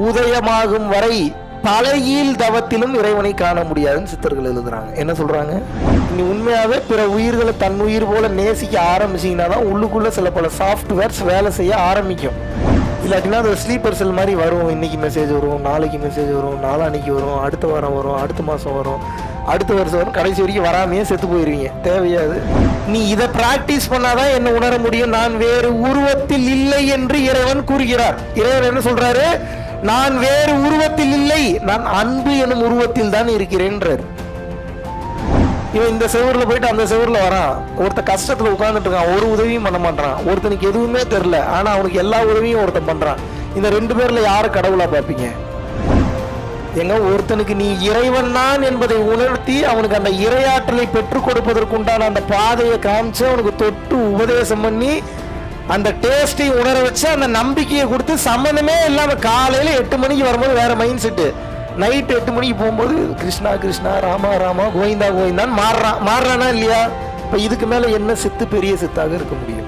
உதயமாகும் வரை தலைகீழ் தவத்திலும் இறைவனை காண முடியாதுன்னு சித்தர்கள் எழுதுறாங்க என்ன சொல்றாங்க நீ உண்மையாவே பிற உயிர்களை தன் உயிர் போல நேசிக்க ஆரம்பிச்சீங்கன்னா தான் உள்ளுக்குள்ள சில பல சாஃப்ட்வேர்ஸ் வேலை செய்ய ஆரம்பிக்கும் இல்லாட்டினா அது ஸ்லீப்பர் செல் மாதிரி வரும் இன்னைக்கு மெசேஜ் வரும் நாளைக்கு மெசேஜ் வரும் நாளான்னைக்கு வரும் அடுத்த வாரம் வரும் அடுத்த மாதம் வரும் அடுத்த வருஷம் வரும் கடைசி வரைக்கும் வராமையே செத்து போயிருவீங்க தேவையாது நீ இதை பிராக்டிஸ் பண்ணாதான் என்ன உணர முடியும் நான் வேறு உருவத்தில் இல்லை என்று இறைவன் கூறுகிறார் இறைவன் என்ன சொல்றாரு நான் வேறு உருவத்தில் இல்லை நான் அன்பு எனும் உருவத்தில் தான் இருக்கிறேன்றார் இவன் இந்த செவரில் போயிட்டு அந்த செவரில் வரான் ஒருத்த கஷ்டத்தில் உட்காந்துட்டு இருக்கான் ஒரு உதவியும் பண்ண மாட்டான் ஒருத்தனுக்கு எதுவுமே தெரில ஆனால் அவனுக்கு எல்லா உதவியும் ஒருத்தன் பண்ணுறான் இந்த ரெண்டு பேரில் யாரை கடவுளாக பார்ப்பீங்க எங்க ஒருத்தனுக்கு நீ இறைவன் தான் என்பதை உணர்த்தி அவனுக்கு அந்த இரையாற்றலை பெற்றுக் கொடுப்பதற்குண்டான அந்த பாதையை காமிச்சு அவனுக்கு தொட்டு உபதேசம் பண்ணி அந்த டேஸ்டை உணர வச்சு அந்த நம்பிக்கையை கொடுத்து சம்மந்தமே இல்லாம காலையில எட்டு மணிக்கு வரும்போது வேற மைண்ட் செட்டு நைட் எட்டு மணிக்கு போகும்போது கிருஷ்ணா கிருஷ்ணா ராமா ராமா கோவிந்தா கோவிந்தான்னு மாறுறான் மாறுறானா இல்லையா இப்ப இதுக்கு மேல என்ன சித்து பெரிய சித்தாக இருக்க முடியும்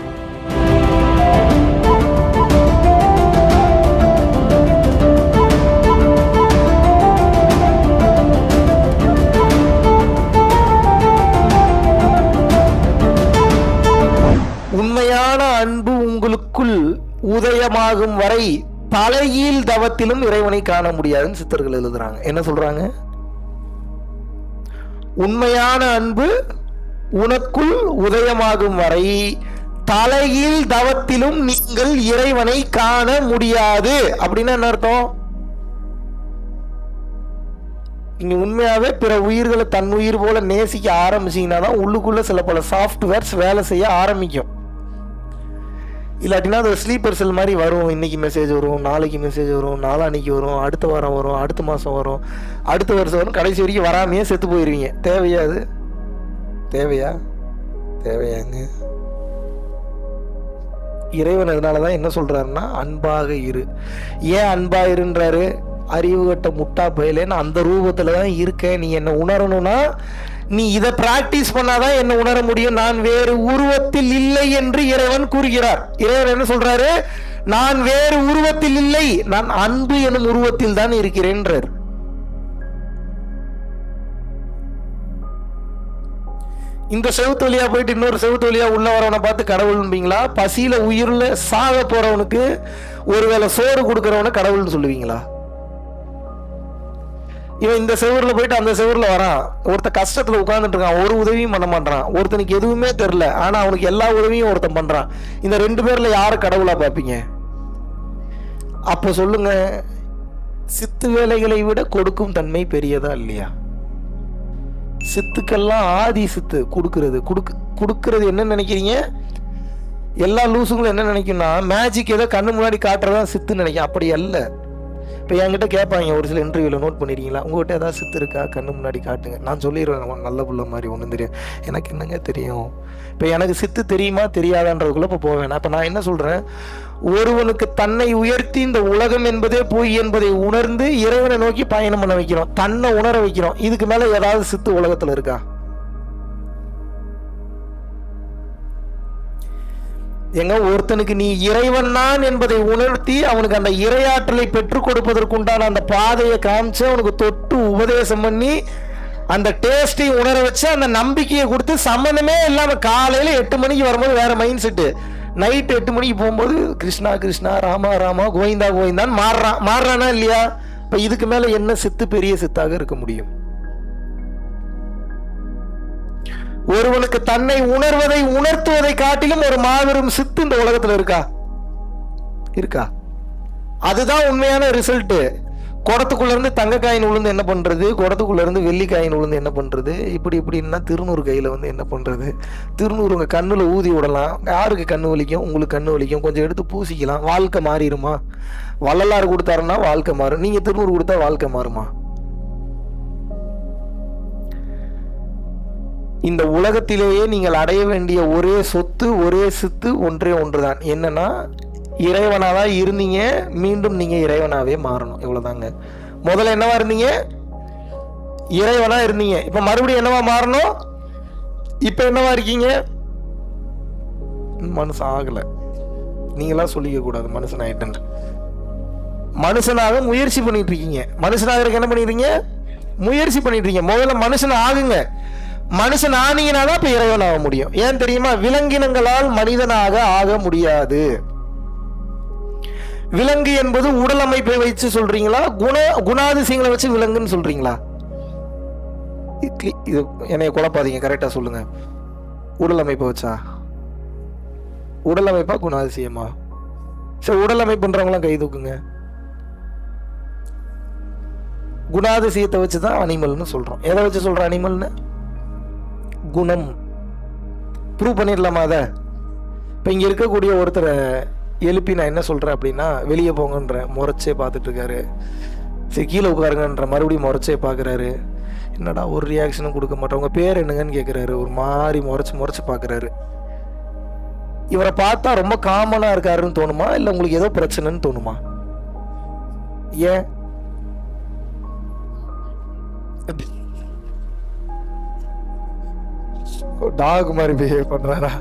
உண்மையான அன்பு உங்களுக்குள் உதயமாகும் வரை தலைகீழ் தவத்திலும் இறைவனை காண முடியாதுன்னு சித்தர்கள் எழுதுறாங்க என்ன சொல்றாங்க உண்மையான அன்பு உனக்குள் உதயமாகும் வரை தலைகீழ் தவத்திலும் நீங்கள் இறைவனை காண முடியாது அப்படின்னு என்ன அர்த்தம் நீங்க உண்மையாவே பிற உயிர்களை தன் உயிர் போல நேசிக்க ஆரம்பிச்சீங்கன்னா தான் உள்ளுக்குள்ள சில பல சாஃப்ட்வேர்ஸ் வேலை செய்ய ஆரம்பிக்கும் இல்லாட்டினா அது ஸ்லீப்பர் செல் மாதிரி வரும் இன்னைக்கு மெசேஜ் வரும் நாளைக்கு மெசேஜ் வரும் நாளான்னைக்கு வரும் அடுத்த வாரம் வரும் அடுத்த மாதம் வரும் அடுத்த வருஷம் வரும் கடைசி வரைக்கும் வராமையே செத்து போயிருவீங்க தேவையா அது தேவையா தேவையாங்க இறைவன் அதனால தான் என்ன சொல்றாருன்னா அன்பாக இரு ஏன் அன்பா இருன்றாரு அறிவு கட்ட முட்டா பயலேன்னு அந்த ரூபத்தில் தான் இருக்கேன் நீ என்ன உணரணும்னா நீ இதை பிராக்டிஸ் பண்ணாதான் என்ன உணர முடியும் நான் வேறு உருவத்தில் இல்லை என்று இறைவன் கூறுகிறார் இறைவன் என்ன சொல்றாரு நான் வேறு உருவத்தில் இல்லை நான் அன்பு எனும் உருவத்தில் தான் இருக்கிறேன்றார் இந்த செவுத்து வழியா போயிட்டு இன்னொரு செவுத்து வழியா உள்ள வரவனை பார்த்து கடவுள்ன்பீங்களா பசியில உயிரில் சாக போறவனுக்கு ஒருவேளை சோறு கொடுக்கறவனை கடவுள்னு சொல்லுவீங்களா இவன் இந்த செவரில் போயிட்டு அந்த செவரில் வரான் ஒருத்த கஷ்டத்தில் உட்காந்துட்டு இருக்கான் ஒரு உதவியும் பண்ண மாட்டான் ஒருத்தனுக்கு எதுவுமே தெரில ஆனால் அவனுக்கு எல்லா உதவியும் ஒருத்தன் பண்ணுறான் இந்த ரெண்டு பேரில் யாரை கடவுளாக பார்ப்பீங்க அப்போ சொல்லுங்க சித்து வேலைகளை விட கொடுக்கும் தன்மை பெரியதா இல்லையா சித்துக்கெல்லாம் ஆதி சித்து கொடுக்கறது கொடுக்கு கொடுக்கறது என்ன நினைக்கிறீங்க எல்லா லூசுங்களும் என்ன நினைக்கும்னா மேஜிக் ஏதோ கண்ணு முன்னாடி காட்டுறதா சித்துன்னு நினைக்கும் அப்படி அல்ல இப்போ என்கிட்ட கேட்பாங்க ஒரு சில இன்டர்வியூவில் நோட் பண்ணிருக்கீங்களா உங்கள்கிட்ட ஏதாவது சித்து இருக்கா கண்ணு முன்னாடி காட்டுங்க நான் சொல்லிடுவேன் "உன் நல்ல புள்ள மாதிரி ஒன்றும் தெரியும் எனக்கு என்னங்க தெரியும் இப்போ எனக்கு சித்து தெரியுமா தெரியாதான்றதுக்குள்ளே இப்போ போவேன் அப்போ நான் என்ன சொல்கிறேன் ஒருவனுக்கு தன்னை உயர்த்தி இந்த உலகம் என்பதே பொய் என்பதை உணர்ந்து இறைவனை நோக்கி பயணம் பண்ண வைக்கிறோம் தன்னை உணர வைக்கிறோம் இதுக்கு மேலே ஏதாவது சித்து உலகத்தில் இருக்கா எங்க ஒருத்தனுக்கு நீ இறைவன் தான் என்பதை உணர்த்தி அவனுக்கு அந்த இரையாற்றலை பெற்றுக் கொடுப்பதற்குண்டான அந்த பாதையை காமிச்சு அவனுக்கு தொட்டு உபதேசம் பண்ணி அந்த டேஸ்டை உணர வச்சு அந்த நம்பிக்கையை கொடுத்து சம்மந்தமே இல்லாம காலையில எட்டு மணிக்கு வரும்போது வேற மைண்ட் செட்டு நைட் எட்டு மணிக்கு போகும்போது கிருஷ்ணா கிருஷ்ணா ராமா ராமா கோவிந்தா கோவிந்தான்னு மாறுறான் மாறுறானா இல்லையா இப்ப இதுக்கு மேல என்ன சித்து பெரிய சித்தாக இருக்க முடியும் ஒருவனுக்கு தன்னை உணர்வதை உணர்த்துவதை காட்டிலும் ஒரு மாபெரும் சித்து இந்த உலகத்துல இருக்கா இருக்கா அதுதான் உண்மையான ரிசல்ட் குடத்துக்குள்ள இருந்து தங்க காயின் விழுந்து என்ன பண்றது குடத்துக்குள்ள இருந்து வெள்ளி காயின் விழுந்து என்ன பண்றது இப்படி இப்படின்னா திருநூறு கையில வந்து என்ன பண்றது திருநூறு உங்க கண்ணுல ஊதி விடலாம் யாருக்கு கண்ணு வலிக்கும் உங்களுக்கு கண்ணு வலிக்கும் கொஞ்சம் எடுத்து பூசிக்கலாம் வாழ்க்கை மாறிடுமா வள்ளலார் கொடுத்தாருன்னா வாழ்க்கை மாறும் நீங்க திருநூறு கொடுத்தா வாழ்க்கை மாறுமா இந்த உலகத்திலேயே நீங்கள் அடைய வேண்டிய ஒரே சொத்து ஒரே சித்து ஒன்றே ஒன்றுதான் என்னன்னா இறைவனாக தான் இருந்தீங்க மீண்டும் நீங்க இறைவனாவே மாறணும் இவ்வளவுதாங்க முதல்ல என்னவா இருந்தீங்க இறைவனா இருந்தீங்க இப்ப மறுபடியும் என்னவா மாறணும் இப்ப என்னவா இருக்கீங்க மனுஷன் ஆகல நீங்களா சொல்லிக்க கூடாது மனுஷன் ஆயிட்டு மனுஷனாக முயற்சி பண்ணிட்டு இருக்கீங்க மனுஷனாக என்ன பண்ணிடுறீங்க முயற்சி பண்ணிட்டு இருக்கீங்க முதல்ல மனுஷன் ஆகுங்க மனுஷன் ஆனீங்கன்னா தான் இப்ப இறைவன் ஆக முடியும் ஏன் தெரியுமா விலங்கினங்களால் மனிதனாக ஆக முடியாது விலங்கு என்பது உடல் அமைப்பை வச்சு சொல்றீங்களா குண குணாதிசயங்களை வச்சு விலங்குன்னு சொல்றீங்களா இது- இது என்னைய குழப்பாதீங்க கரெக்டா சொல்லுங்க உடல் அமைப்பை வச்சா உடல் அமைப்பா குணாதிசயமா சரி உடல் அமைப்புன்றவங்களாம் கை தூக்குங்க குணாதிசயத்தை வச்சு தான் அனிமல்னு சொல்றோம் எதை வச்சு சொல்றோம் அனிமல்னு குணம் ப்ரூவ் பண்ணிடலாமா அதை இப்போ இங்கே இருக்கக்கூடிய ஒருத்தரை எழுப்பி நான் என்ன சொல்கிறேன் அப்படின்னா வெளியே போங்கன்ற முறைச்சே பார்த்துட்டு இருக்காரு சரி கீழே உட்காருங்கன்ற மறுபடியும் முறைச்சே பார்க்குறாரு என்னடா ஒரு ரியாக்ஷனும் கொடுக்க மாட்டோம் உங்கள் பேர் என்னங்கன்னு கேட்குறாரு ஒரு மாதிரி முறைச்சு முறைச்சு பார்க்குறாரு இவரை பார்த்தா ரொம்ப காமனாக இருக்காருன்னு தோணுமா இல்லை உங்களுக்கு ஏதோ பிரச்சனைன்னு தோணுமா ஏன் டாக் மாதிரி பிஹேவ் பண்றாரா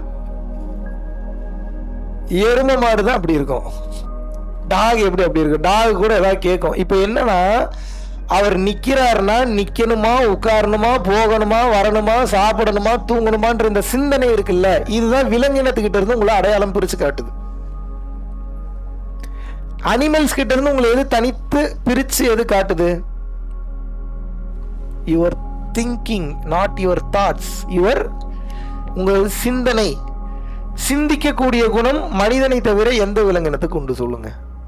எருமை மாடு தான் அப்படி இருக்கும் டாக் எப்படி அப்படி இருக்கும் டாக் கூட ஏதாவது கேட்கும் இப்போ என்னன்னா அவர் நிக்கிறாருன்னா நிக்கணுமா உட்காரணுமா போகணுமா வரணுமா சாப்பிடணுமா தூங்கணுமான்ற இந்த சிந்தனை இருக்குல்ல இதுதான் விலங்கினத்துக்கிட்ட இருந்து உங்களை அடையாளம் பிரிச்சு காட்டுது அனிமல்ஸ் கிட்ட இருந்து உங்களை எது தனித்து பிரிச்சு எது காட்டுது your thinking not your thoughts your உங்கள் சிந்தனை சிந்திக்கக்கூடிய குணம் மனிதனை தவிர எந்த விலங்கினத்துக்கு உண்டு சொல்லுங்க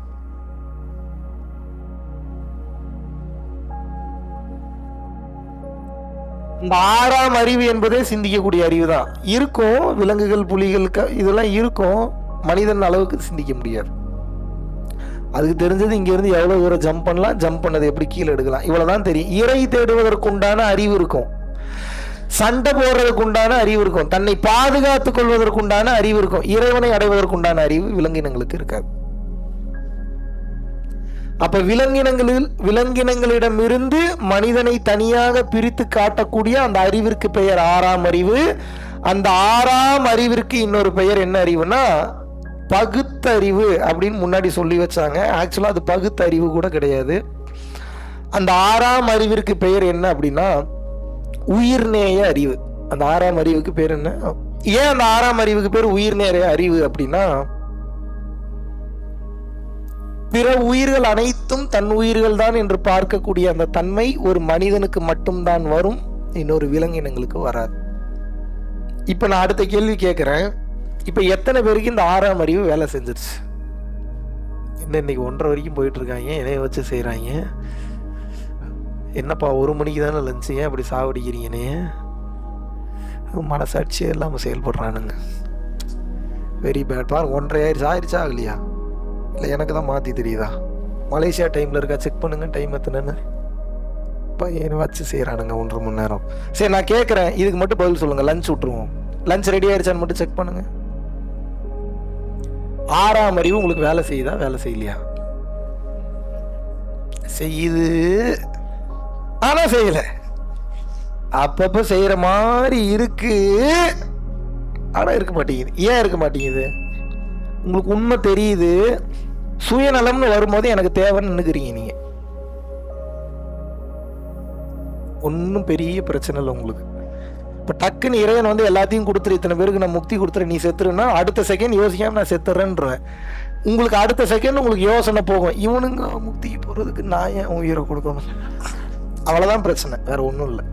இந்த ஆறாம் அறிவு என்பதே சிந்திக்கக்கூடிய அறிவு தான் இருக்கும் விலங்குகள் புலிகள் க- இதெல்லாம் இருக்கும் மனிதன் அளவுக்கு சிந்திக்க முடியாது அதுக்கு தெரிஞ்சது இங்க இருந்து எவ்வளவு தூரம் ஜம்ப் பண்ணலாம் ஜம்ப் பண்ணது எப்படி கீழே எடுக்கலாம் இவ்வளவுதான் தெரியும் இறை தேடுவதற்கு உண்டான அறிவு இருக்கும் சண்டை போடுறதுக்கு உண்டான அறிவு இருக்கும் தன்னை பாதுகாத்துக் கொள்வதற்கு உண்டான அறிவு இருக்கும் இறைவனை அடைவதற்கு உண்டான அறிவு விலங்கினங்களுக்கு இருக்காது அப்ப விலங்கினங்களில் விலங்கினங்களிடமிருந்து மனிதனை தனியாக பிரித்து காட்டக்கூடிய அந்த அறிவிற்கு பெயர் ஆறாம் அறிவு அந்த ஆறாம் அறிவிற்கு இன்னொரு பெயர் என்ன அறிவுனா பகுத்தறிவு அப்படின்னு முன்னாடி சொல்லி வச்சாங்க ஆக்சுவலா அது பகுத்தறிவு கூட கிடையாது அந்த ஆறாம் அறிவிற்கு பெயர் என்ன அப்படின்னா உயிர்நேய அறிவு அந்த ஆறாம் அறிவுக்கு பேர் என்ன ஏன் அந்த ஆறாம் அறிவுக்கு பேர் உயிர்நேய அறிவு அப்படின்னா பிற உயிர்கள் அனைத்தும் தன் உயிர்கள் தான் என்று பார்க்கக்கூடிய அந்த தன்மை ஒரு மனிதனுக்கு மட்டும்தான் வரும் இன்னொரு விலங்கினங்களுக்கு வராது இப்ப நான் அடுத்த கேள்வி கேட்கிறேன் இப்ப எத்தனை பேருக்கு இந்த ஆறாம் அறிவு வேலை செஞ்சிருச்சு என்ன இன்னைக்கு ஒன்றரை வரைக்கும் போயிட்டு இருக்காங்க என்னைய வச்சு செய்றாங்க என்னப்பா ஒரு மணிக்கு தானே லஞ்சு ஏன் அப்படி சாவடிக்கிறீங்கனே மனசாட்சியே இல்லாமல் செயல்படுறானுங்க வெரி பேட் பாருங்க ஒன்றரை ஆயிடுச்சு ஆயிடுச்சா ஆகலையா இல்லை எனக்கு தான் மாற்றி தெரியுதா மலேசியா டைமில் இருக்கா செக் பண்ணுங்க டைம் எத்தனைன்னு பையனை வச்சு செய்கிறானுங்க ஒன்றரை மணி நேரம் சரி நான் கேட்குறேன் இதுக்கு மட்டும் பதில் சொல்லுங்கள் லஞ்ச் விட்ருவோம் லஞ்ச் ரெடி ஆயிடுச்சான்னு மட்டும் செக் பண்ணுங்க ஆறாம் அறிவு உங்களுக்கு வேலை செய்யுதா வேலை செய்யலையா செய்யுது ஆனா செய்யல அப்பப்ப செய்யற மாதிரி இருக்கு ஆனா இருக்க மாட்டேங்குது ஏன் இருக்க மாட்டேங்குது உங்களுக்கு உண்மை தெரியுது சுயநலம்னு வரும்போது எனக்கு தேவைன்னு நினைக்கிறீங்க நீங்க ஒன்றும் பெரிய பிரச்சனை இல்லை உங்களுக்கு இப்போ டக்குன்னு இறைவன் வந்து எல்லாத்தையும் கொடுத்துரு இத்தனை பேருக்கு நான் முக்தி கொடுத்துரு நீ செத்துருன்னா அடுத்த செகண்ட் யோசிக்காம நான் செத்துறேன்றேன் உங்களுக்கு அடுத்த செகண்ட் உங்களுக்கு யோசனை போகும் இவனுங்க முக்திக்கு போகிறதுக்கு நான் ஏன் உயிரை கொடுக்கணும் அவ்வளோதான் பிரச்சனை வேற ஒன்றும் இல்லை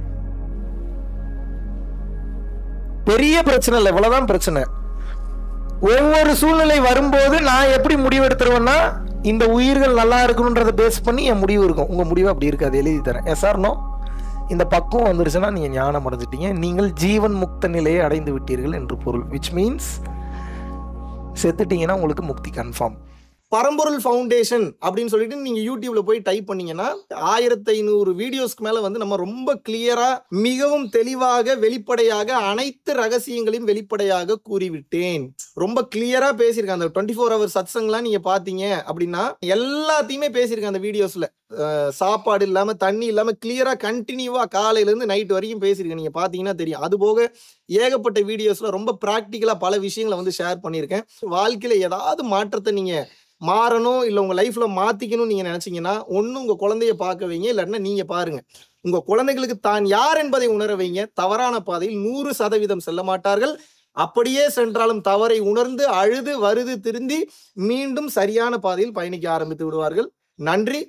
பெரிய பிரச்சனை இல்லை இவ்வளவுதான் பிரச்சனை ஒவ்வொரு சூழ்நிலை வரும்போது நான் எப்படி முடிவு எடுத்துருவேன்னா இந்த உயிர்கள் நல்லா இருக்கணுன்றதை பேஸ் பண்ணி என் முடிவு இருக்கும் உங்க முடிவு அப்படி இருக்காது எழுதி தரேன் எஸ் ஆர் நோ இந்த பக்கம் வந்துருச்சுன்னா நீங்க ஞானம் அடைஞ்சிட்டீங்க நீங்கள் ஜீவன் முக்த நிலையை அடைந்து விட்டீர்கள் என்று பொருள் விச் மீன்ஸ் செத்துட்டீங்கன்னா உங்களுக்கு முக்தி கன்ஃபார்ம் பரம்பொருள் ஃபவுண்டேஷன் அப்படின்னு சொல்லிட்டு நீங்க யூடியூப்ல போய் டைப் பண்ணீங்கன்னா ஆயிரத்தி ஐநூறு வீடியோஸ்க்கு மேல வந்து நம்ம ரொம்ப கிளியரா மிகவும் தெளிவாக வெளிப்படையாக அனைத்து ரகசியங்களையும் வெளிப்படையாக கூறிவிட்டேன் ரொம்ப கிளியரா பேசியிருக்கேன் அந்த டுவெண்ட்டி ஃபோர் ஹவர் சத்சங்லாம் நீங்க பாத்தீங்க அப்படின்னா எல்லாத்தையுமே பேசியிருக்கேன் அந்த வீடியோஸ்ல அஹ் சாப்பாடு இல்லாம தண்ணி இல்லாம கிளியரா கண்டினியூவா காலையில இருந்து நைட் வரைக்கும் பேசியிருக்கேன் நீங்க பாத்தீங்கன்னா தெரியும் அது போக ஏகப்பட்ட வீடியோஸ்ல ரொம்ப ப்ராக்டிக்கலா பல விஷயங்களை வந்து ஷேர் பண்ணியிருக்கேன் வாழ்க்கையில ஏதாவது மாற்றத்தை நீங்க மாறணும் இல்லை உங்கள் லைஃப்பில் மாற்றிக்கணும்னு நீங்கள் நினச்சிங்கன்னா ஒன்று உங்கள் குழந்தைய பார்க்க வைங்க இல்லாட்டினா நீங்கள் பாருங்கள் உங்கள் குழந்தைகளுக்கு தான் யார் என்பதை உணர வைங்க தவறான பாதையில் நூறு சதவீதம் செல்ல மாட்டார்கள் அப்படியே சென்றாலும் தவறை உணர்ந்து அழுது வருது திருந்தி மீண்டும் சரியான பாதையில் பயணிக்க ஆரம்பித்து விடுவார்கள் நன்றி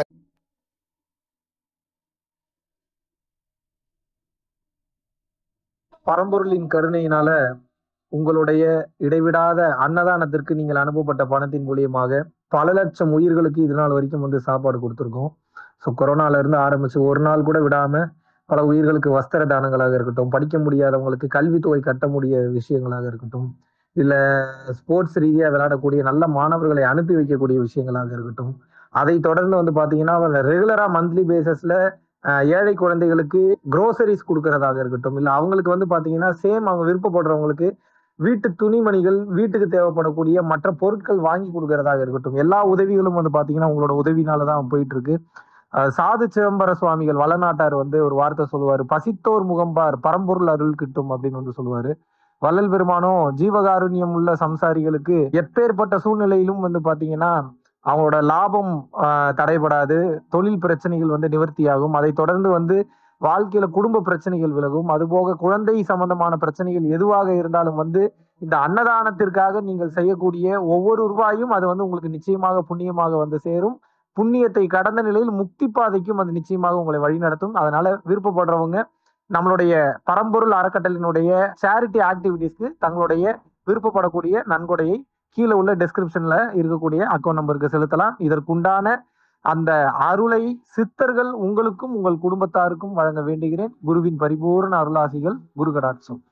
பரம்பொருளின் கருணையினால உங்களுடைய இடைவிடாத அன்னதானத்திற்கு நீங்கள் அனுப்பப்பட்ட பணத்தின் மூலியமாக பல லட்சம் உயிர்களுக்கு இது நாள் வரைக்கும் வந்து சாப்பாடு கொடுத்துருக்கோம் ஸோ கொரோனால இருந்து ஆரம்பிச்சு ஒரு நாள் கூட விடாம பல உயிர்களுக்கு வஸ்திர தானங்களாக இருக்கட்டும் படிக்க முடியாதவங்களுக்கு கல்வித்தொகை கட்ட முடிய விஷயங்களாக இருக்கட்டும் இல்ல ஸ்போர்ட்ஸ் ரீதியா விளையாடக்கூடிய நல்ல மாணவர்களை அனுப்பி வைக்கக்கூடிய விஷயங்களாக இருக்கட்டும் அதை தொடர்ந்து வந்து பாத்தீங்கன்னா ரெகுலரா மந்த்லி பேசிஸ்ல ஏழை குழந்தைகளுக்கு க்ரோசரிஸ் கொடுக்கறதாக இருக்கட்டும் இல்ல அவங்களுக்கு வந்து பாத்தீங்கன்னா சேம் அவங்க விருப்பப்படுறவங்களுக்கு வீட்டு துணிமணிகள் வீட்டுக்கு தேவைப்படக்கூடிய மற்ற பொருட்கள் வாங்கி கொடுக்கறதாக இருக்கட்டும் எல்லா உதவிகளும் வந்து பாத்தீங்கன்னா உங்களோட உதவினால தான் போயிட்டு இருக்கு அஹ் சாது சிதம்பர சுவாமிகள் வளநாட்டார் வந்து ஒரு வார்த்தை சொல்லுவாரு பசித்தோர் முகம்பார் பரம்பொருள் அருள் கிட்டும் அப்படின்னு வந்து சொல்லுவாரு வள்ளல் பெருமானும் ஜீவகாருண்யம் உள்ள சம்சாரிகளுக்கு எப்பேற்பட்ட சூழ்நிலையிலும் வந்து பாத்தீங்கன்னா அவங்களோட லாபம் ஆஹ், தடைபடாது தொழில் பிரச்சனைகள் வந்து நிவர்த்தியாகும் அதை தொடர்ந்து வந்து வாழ்க்கையில குடும்ப பிரச்சனைகள் விலகும் அதுபோக குழந்தை சம்பந்தமான பிரச்சனைகள் எதுவாக இருந்தாலும் வந்து இந்த அன்னதானத்திற்காக நீங்கள் செய்யக்கூடிய ஒவ்வொரு ரூபாயும் அது வந்து உங்களுக்கு நிச்சயமாக புண்ணியமாக வந்து சேரும் புண்ணியத்தை கடந்த நிலையில் முக்தி பாதைக்கும் அது நிச்சயமாக உங்களை வழிநடத்தும் அதனால விருப்பப்படுறவங்க நம்மளுடைய பரம்பொருள் அறக்கட்டளினுடைய சேரிட்டி ஆக்டிவிட்டீஸ்க்கு தங்களுடைய விருப்பப்படக்கூடிய நன்கொடையை கீழே உள்ள டெஸ்கிரிப்ஷன்ல இருக்கக்கூடிய அக்கௌண்ட் நம்பருக்கு செலுத்தலாம் இதற்குண்டான அந்த அருளை சித்தர்கள் உங்களுக்கும் உங்கள் குடும்பத்தாருக்கும் வழங்க வேண்டுகிறேன் குருவின் பரிபூர்ண அருளாசிகள் குரு கடாட்சம்